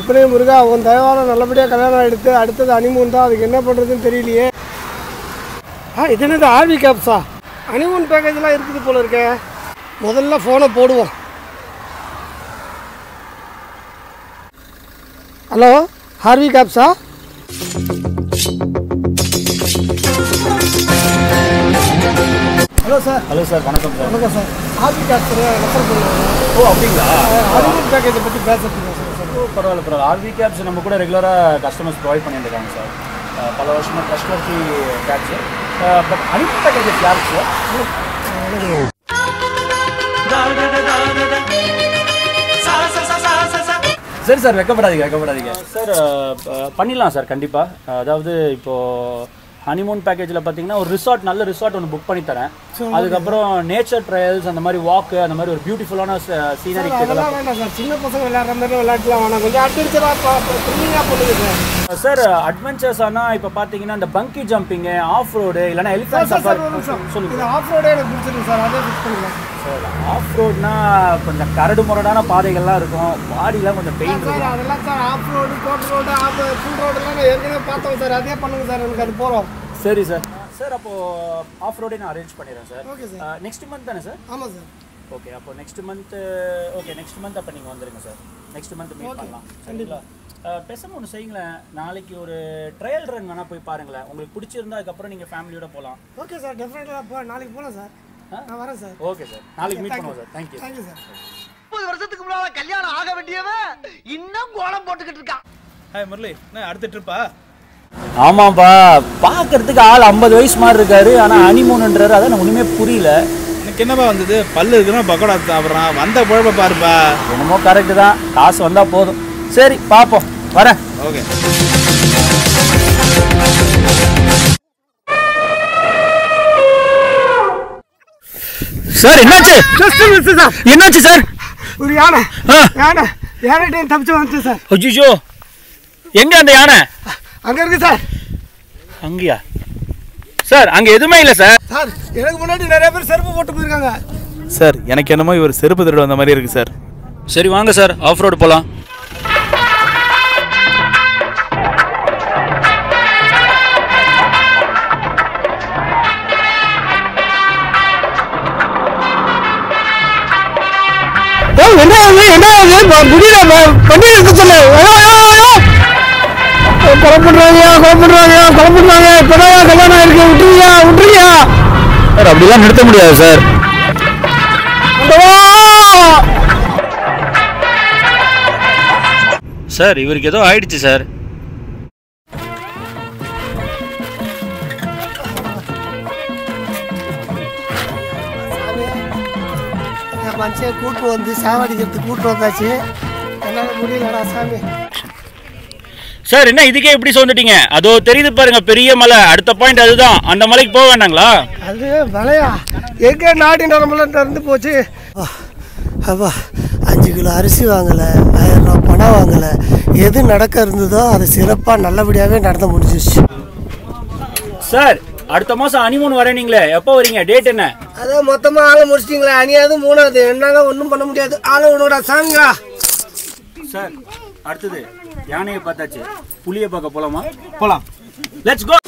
அப்பனே முருகா உன் தயவால நல்லபடியாக கல்யாணம் எடுத்து அடுத்தது அனிமூன் தான் அதுக்கு என்ன பண்ணுறதுன்னு தெரியலையே ஆ இது என்னது ஆர்வி கேப்ஸா அனிமூன் பேக்கேஜ்லாம் இருக்குது போல இருக்கே முதல்ல ஃபோனை போடுவோம் ஹலோ ஹார்வி கேப்ஸா ஹலோ சார் ஹலோ சார் வணக்கம் சார் வணக்கம் சார் ஹார்வி கேப்ஸ் ரெஃபர் பண்ணுவாங்க ஓ அப்படிங்களா ஹனிமூன் பேக்கேஜை பற்றி பேசுறதுக்கு சார் சார் ஓ பரவாயில்ல பரவாயில்ல ஆர்வி கேப்ஸ் நம்ம கூட ரெகுலராக கஸ்டமர்ஸ் ப்ரொவைட் பண்ணிட்டு இருக்காங்க சார் அஹ், பல வருஷமாக ட்ரஸ்ட் ஒர்த்தி கேப்ஸ் பட் அனுப்பி பேக்கேஜஸ் யாருக்கு சார் சரி சார் வெக்கப்படாதீங்க வெக்கப்படாதீங்க சார் பண்ணிடலாம் சார் கண்டிப்பாக அதாவது இப்போது ஹனிமூன் பேக்கேஜில் பார்த்தீங்கன்னா ஒரு ரிசார்ட் நல்ல ரிசார்ட் ஒன்று புக் பண்ணி தரேன் அதுக்கப்புறம் நேச்சர் ட்ரையல்ஸ் அந்த மாதிரி வாக்கு அந்த மாதிரி ஒரு பியூட்டிஃபுல்லான சீனரி இதெல்லாம் அதெல்லாம் வேண்டாம் சார் சின்ன பசங்க விளையாடுற மாதிரி விளையாட்டுலாம் வேணாம் கொஞ்சம் அட்வென்ச்சராக த்ரில்லிங்காக பண்ணுங்க சார் சார் அட்வென்ச்சர்ஸ் ஆனால் இப்போ பார்த்தீங்கன்னா இந்த பங்கி ஜம்பிங்கு ஆஃப் ரோடு இல்லைன்னா எலிஃபென்ட் சார், சார், சஃபாரி ஒரு நிமிஷம். சொல்லுங்க இது ஆஃப் ரோடே எனக்கு பிடிச்சிருக்கு சார் அதே ஃபிக்ஸ் பண்ணிக்கலாம் சார் ஆஃப் ரோட்னா கொஞ்சம் கரடு முரடான பாதைகள்லாம் இருக்கும் பாடிலாம் கொஞ்சம் பெயின் சார் இருக்கும் அதெல்லாம் சார் ஆஃப் ரோடு கோட் ரோடு ஆஃப் ஃபுல் ரோடெல்லாம் நான் ஏற்கனவே பார்த்தோம் சார் அதே பண்ணுங்க சார் எனக்கு அது போகிறோம் சரி சார் சார் அப்போ ஆஃப் ரோடே நான் அரேஞ்ச் பண்ணிடுறேன் sir okay sir next month தானே சார் ஆமாம் சார் ஓகே அப்போ next month okay next month அப்போ நீங்கள் வந்துருங்க சார் நெக்ஸ்ட் மந்த் மீட் பண்ணலாம் சரிங்களா அஹ், பேசாம ஒன்று செய்யுங்களேன் நாளைக்கு ஒரு ட்ரையல் ரன் வேணால் போய் பாருங்களேன் உங்களுக்கு பிடிச்சிருந்தா அதுக்கப்புறம் நீங்கள் ஃபேமிலியோட போகலாம் ஓகே சார் டெஃபினட்டாக போ நாளைக்கு போகலாம் சார் நான் வரேன் சார் ஓகே சார் நாளைக்கு மீட் பண்ணுவோம் சார் தேங்க்யூ தேங்க்யூ சார் முப்பது வருஷத்துக்கு முன்னால கல்யாணம் ஆக வேண்டியவன் இன்னும் கோலம் போட்டுக்கிட்டு இருக்கான் ஹாய் முரளி என்ன அடுத்த ட்ரிப்பா ஆமாப்பா பார்க்கறதுக்கு ஆள் ஐம்பது வயசு மாதிரி இருக்காரு ஆனால் அனிமூன்ன்றாரு அதான் எனக்கு ஒன்றுமே புரியல எனக்கு என்னப்பா வந்தது பல்லு இருக்குன்னா பக்கோடா சாப்பிட்றான் வந்த குழப்ப பாருப்பா என்னமோ கரெக்டு தான் காசு வந்தால் போதும் சரி பார்ப்போம் வரேன் ஓகே சார் என்னாச்சு ஜஸ்ட் மிஸ் சார் என்னாச்சு சார் ஒரு யானை ஆ. யானை யானைகிட்ட தப்பிச்சு வந்துச்சு சார் அஜிஜோ எங்க அந்த யானை அங்கே இருக்கு சார் அங்கேயா சார் அங்க எதுவுமே இல்லை சார் சார் எனக்கு முன்னாடி நிறைய பேர் செருப்பு போட்டு போயிருக்காங்க சார் எனக்கு என்னமோ இவர் செருப்பு திருடு வந்த மாதிரி இருக்கு சார் சரி வாங்க சார் ஆஃப் ரோடு போகலாம் என்ன ஆகுது என்ன ஆகுது முடியல பண்ணி இருக்க சொல்லு கொலை பண்றாங்க கொலை பண்றாங்க கொலை பண்றாங்க இப்பதான் கல்யாணம் இருக்கு விட்டுறியா விட்டுறியா சார் அப்படிலாம் நிறுத்த முடியாது சார் சார் இவருக்கு ஏதோ ஆயிடுச்சு சார் மனுஷன் கூட்டு வந்து சாவடிக்கிறதுக்கு கூட்டு வந்தாச்சு என்னால் முடியலடா சாமி சார் என்ன இதுக்கே இப்படி சொல்லிட்டீங்க அதோ தெரியுது பாருங்க பெரிய மலை அடுத்த பாயிண்ட் அதுதான் அந்த மலைக்கு போக வேண்டாங்களா அது மலையா எங்கே நாடி நரம்புல இருந்து போச்சு அப்பா அஞ்சு கிலோ அரிசி வாங்கலை ஆயிரம் ரூபா பணம் வாங்கலை எது நடக்க இருந்ததோ அது சிறப்பாக நல்லபடியாகவே நடந்து முடிஞ்சிச்சு சார் அடுத்த மாசம் அனிமூன் வரேனீங்களே எப்போ வரீங்க டேட் என்ன அதான் மொத்தமாக ஆளை முடிச்சிட்டிங்களா அணியாவது மூணாவது என்னால ஒன்றும் பண்ண முடியாது ஆளை விடுடா சாமிங்களா சார் அடுத்தது யானையை பார்த்தாச்சு புளியை பார்க்க போலாமா போலாம் லெட்ஸ் கோ